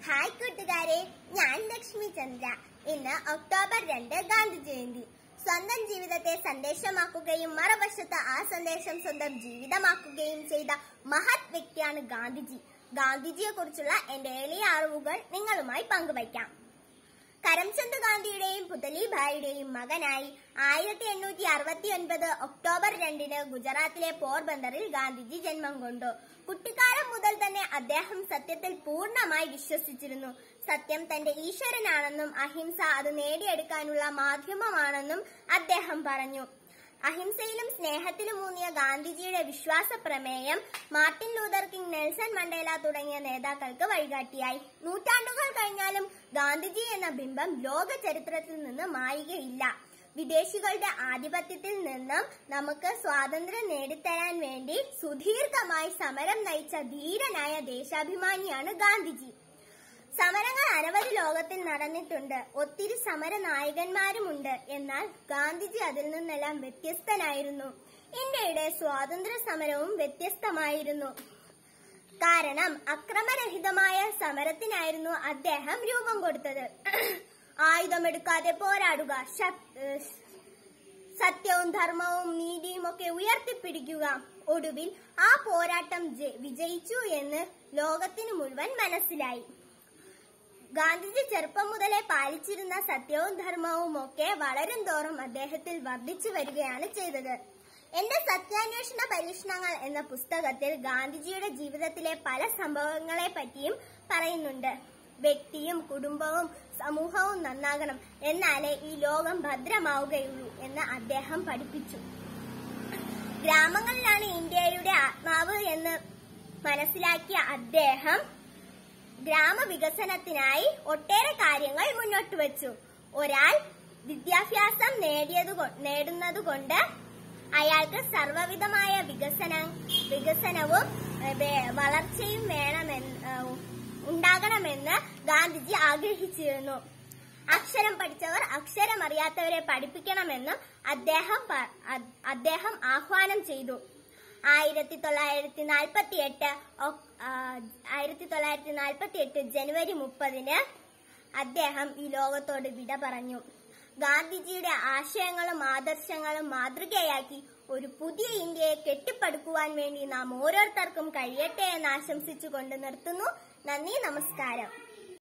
hi കൂട്ടുകാരെ ഞാൻ ലക്ഷ്മി ചന്ദ്ര ഇന്ന് ഒക്ടോബർ രണ്ട് ഗാന്ധി ജയന്തി സ്വന്തം ജീവിതത്തെ സന്ദേശമാക്കുകയും മറുവശത്ത് ആ സന്ദേശം സ്വന്തം ജീവിതമാക്കുകയും ചെയ്ത മഹത് വ്യക്തിയാണ് ഗാന്ധിജി ഗാന്ധിജിയെ കുറിച്ചുള്ള എന്റെ എളിയ അറിവുകൾ നിങ്ങളുമായി പങ്കുവയ്ക്കാം കരംചന്ദ് ഗാന്ധിയുടെയും പുതലിഭായിയുടെയും മകനായി ആയിരത്തി എണ്ണൂറ്റി അറുപത്തി ഒൻപത് ഒക്ടോബർ രണ്ടിന് ഗുജറാത്തിലെ പോർബന്ദറിൽ ഗാന്ധിജി ജന്മം കൊണ്ടു കുട്ടിക്കാലം മുതൽ തന്നെ അദ്ദേഹം സത്യത്തിൽ പൂർണ്ണമായി വിശ്വസിച്ചിരുന്നു സത്യം തന്റെ ഈശ്വരനാണെന്നും അഹിംസ അത് നേടിയെടുക്കാനുള്ള മാധ്യമമാണെന്നും അദ്ദേഹം പറഞ്ഞു അഹിംസയിലും സ്നേഹത്തിലും ഊന്നിയ ഗാന്ധിജിയുടെ വിശ്വാസ പ്രമേയം Martin Luther King Nelson Mandela തുടങ്ങിയ നേതാക്കൾക്ക് വഴികാട്ടിയായി നൂറ്റാണ്ടുകൾ കഴിഞ്ഞാലും ഗാന്ധിജി എന്ന ബിംബം ലോക ചരിത്രത്തിൽ നിന്ന് മായുകയില്ല വിദേശികളുടെ ആധിപത്യത്തിൽ നിന്നും നമുക്ക് സ്വാതന്ത്ര്യം നേടിത്തരാൻ വേണ്ടി സുദീർഘമായി സമരം നയിച്ച ധീരനായ ദേശാഭിമാനിയാണ് ഗാന്ധിജി സമരങ്ങൾ അനവധി ലോകത്തിൽ നടന്നിട്ടുണ്ട് ഒത്തിരി സമര നായകന്മാരുമുണ്ട് എന്നാൽ ഗാന്ധിജി അതിൽ നിന്നെല്ലാം വ്യത്യസ്തനായിരുന്നു ഇന്ത്യയുടെ സ്വാതന്ത്ര്യ സമരവും വ്യത്യസ്തമായിരുന്നു കാരണം അക്രമരഹിതമായ സമരത്തിനായിരുന്നു അദ്ദേഹം രൂപം കൊടുത്തത് ആയുധമെടുക്കാതെ പോരാടുക ശക്- ഏഹ് സത്യവും ധർമ്മവും നീതിയും ഒക്കെ ഉയർത്തിപ്പിടിക്കുക ഒടുവിൽ ആ പോരാട്ടം ജെ- വിജയിച്ചു എന്ന് ലോകത്തിന് മുഴുവൻ മനസ്സിലായി ഗാന്ധിജി ചെറുപ്പം മുതലേ പാലിച്ചിരുന്ന സത്യവും ധർമ്മവും ഒക്കെ വളരും തോറും അദ്ദേഹത്തിൽ വർദ്ധിച്ചു വരികയാണ് ചെയ്തത് എന്റെ സത്യാന്വേഷണ പരീക്ഷണങ്ങൾ എന്ന പുസ്തകത്തിൽ ഗാന്ധിജിയുടെ ജീവിതത്തിലെ പല സംഭവങ്ങളെ പറ്റിയും പറയുന്നുണ്ട് വ്യക്തിയും കുടുംബവും സമൂഹവും നന്നാകണം എന്നാലേ ഈ ലോകം ഭദ്രമാവുകയുള്ളൂ എന്ന് അദ്ദേഹം പഠിപ്പിച്ചു ഗ്രാമങ്ങളിലാണ് ഇന്ത്യയുടെ ആത്മാവ് എന്ന് മനസ്സിലാക്കിയ അദ്ദേഹം ഗ്രാമവികസനത്തിനായി ഒട്ടേറെ കാര്യങ്ങൾ മുന്നോട്ട് വെച്ചു ഒരാൾ വിദ്യാഭ്യാസം നേടിയത് നേടുന്നത് കൊണ്ട് അയാൾക്ക് സർവവിധമായ വികസന വികസനവും ഏഹ്, വേ- വളർച്ചയും വേണമെന്ന് ഏഹ്, ഉണ്ടാകണമെന്ന് ഗാന്ധിജി ആഗ്രഹിച്ചിരുന്നു അക്ഷരം പഠിച്ചവർ അക്ഷരമറിയാത്തവരെ പഠിപ്പിക്കണമെന്നും അദ്ദേഹം പ- അ- അദ്ദേഹം ആഹ്വാനം ചെയ്തു ആയിരത്തി തൊള്ളായിരത്തി നാൽപ്പത്തി എട്ട് ആയിരത്തി തൊള്ളായിരത്തി നാൽപ്പത്തി എട്ട് ജനുവരി മുപ്പതിന് അദ്ദേഹം ഈ ലോകത്തോട് വിട പറഞ്ഞു ഗാന്ധിജിയുടെ ആശയങ്ങളും ആദർശങ്ങളും മാതൃകയാക്കി ഒരു പുതിയ ഇന്ത്യയെ കെട്ടിപ്പടുക്കുവാൻ വേണ്ടി നാം ഓരോരുത്തർക്കും കഴിയട്ടെ എന്ന് ആശംസിച്ചുകൊണ്ട് നിർത്തുന്നു നന്ദി നമസ്കാരം